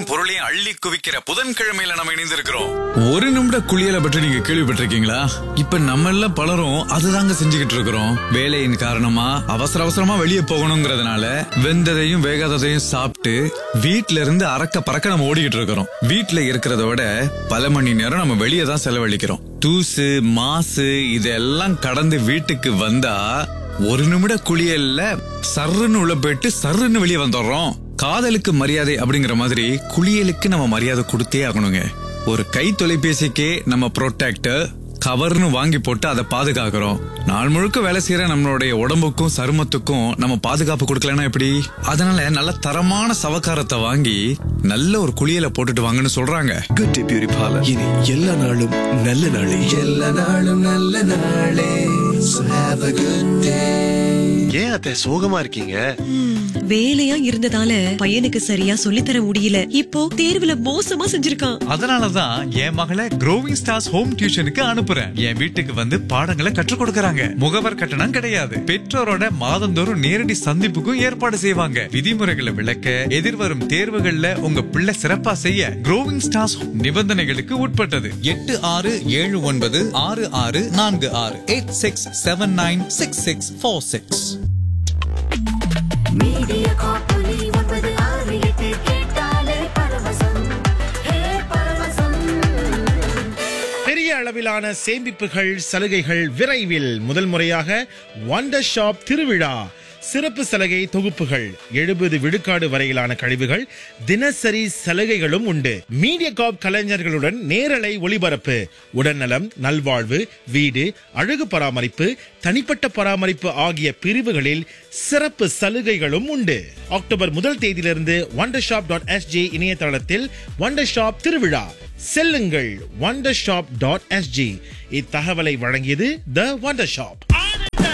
பொருளையும் அள்ளி குவிக்கிற புதன்கிழமையில நம்ம இணைந்திருக்கிறோம் ஒரு நிமிட குளியலை பற்றி நீங்க கேள்விப்பட்டிருக்கீங்களா இப்ப நம்ம எல்லாம் பலரும் அதுதாங்க செஞ்சுக்கிட்டு இருக்கிறோம் வேலையின் காரணமா அவசர அவசரமா வெளியே போகணுங்கிறதுனால வெந்ததையும் வேகாததையும் சாப்பிட்டு வீட்ல இருந்து அறக்க பறக்க நம்ம ஓடிக்கிட்டு இருக்கிறோம் வீட்ல இருக்கிறத விட பல மணி நேரம் நம்ம வெளியே தான் செலவழிக்கிறோம் தூசு மாசு இதெல்லாம் கடந்து வீட்டுக்கு வந்தா ஒரு நிமிட குளியல்ல சர்ருன்னு உள்ள போயிட்டு சர்ருன்னு வெளியே வந்துடுறோம் காதலுக்கு மரியாதை அப்படிங்கிற மாதிரி குளியலுக்கு நம்ம மரியாதை கொடுத்தே ஆகணுங்க ஒரு கை தொலைபேசிக்கே நம்ம ப்ரொடெக்டர் கவர்னு வாங்கி போட்டு அதை பாதுகாக்கிறோம் நாள் முழுக்க வேலை செய்யற நம்மளுடைய உடம்புக்கும் சருமத்துக்கும் நம்ம பாதுகாப்பு கொடுக்கலன்னா எப்படி அதனால நல்ல தரமான சவக்காரத்தை வாங்கி நல்ல ஒரு குளியலை போட்டுட்டு வாங்கன்னு சொல்றாங்க குட் டே பியூரி பார்லர் இனி எல்லா நாளும் நல்ல நாளே எல்லா நாளும் நல்ல நாளே So have a good day. ஏன் அத்தை சோகமா இருக்கீங்க வேலையா இருந்ததால பையனுக்கு சரியா சொல்லித்தர முடியல இப்போ தேர்வுல மோசமா செஞ்சிருக்கான் அதனாலதான் என் மகளை க்ரோவிங் ஸ்டார்ஸ் ஹோம் டியூஷனுக்கு அனுப்புறேன் என் வீட்டுக்கு வந்து பாடங்களை கற்றுக் கொடுக்கறாங்க முகவர் கட்டணம் கிடையாது பெற்றோரோட மாதந்தோறும் நேரடி சந்திப்புக்கும் ஏற்பாடு செய்வாங்க விதிமுறைகளை விளக்க எதிர்வரும் தேர்வுகள்ல உங்க பிள்ளை சிறப்பா செய்ய க்ரோவிங் ஸ்டார்ஸ் நிபந்தனைகளுக்கு உட்பட்டது எட்டு ஆறு ஏழு ஒன்பது ஆறு ஆறு நான்கு ஆறு eight six seven nine six six four six media காப்பொலி ஒன்பது ஆறு எட்டு கேட்டாலே பரவசம் ஹே பரவசம் பெரிய அளவிலான சேமிப்புகள் சலுகைகள் விரைவில் முதல் முறையாக வண்டர் ஷாப் திருவிழா சிறப்பு சலுகை தொகுப்புகள் எழுபது விழுக்காடு வரையிலான கழிவுகள் தினசரி சலுகைகளும் உண்டு மீடியா காப் கலைஞர்களுடன் நேரலை ஒளிபரப்பு உடல்நலம் நல்வாழ்வு வீடு அழகு பராமரிப்பு தனிப்பட்ட பராமரிப்பு ஆகிய பிரிவுகளில் சிறப்பு சலுகைகளும் உண்டு அக்டோபர் முதல் தேதியிலிருந்து வண்டர் ஷாப் டாட் எஸ்ஜி இணையதளத்தில் வண்டர் ஷாப் திருவிழா செல்லுங்கள் வண்டர் ஷாப் டாட் எஸ்ஜி இத்தகவலை வழங்கியது த வண்டர் ஷாப்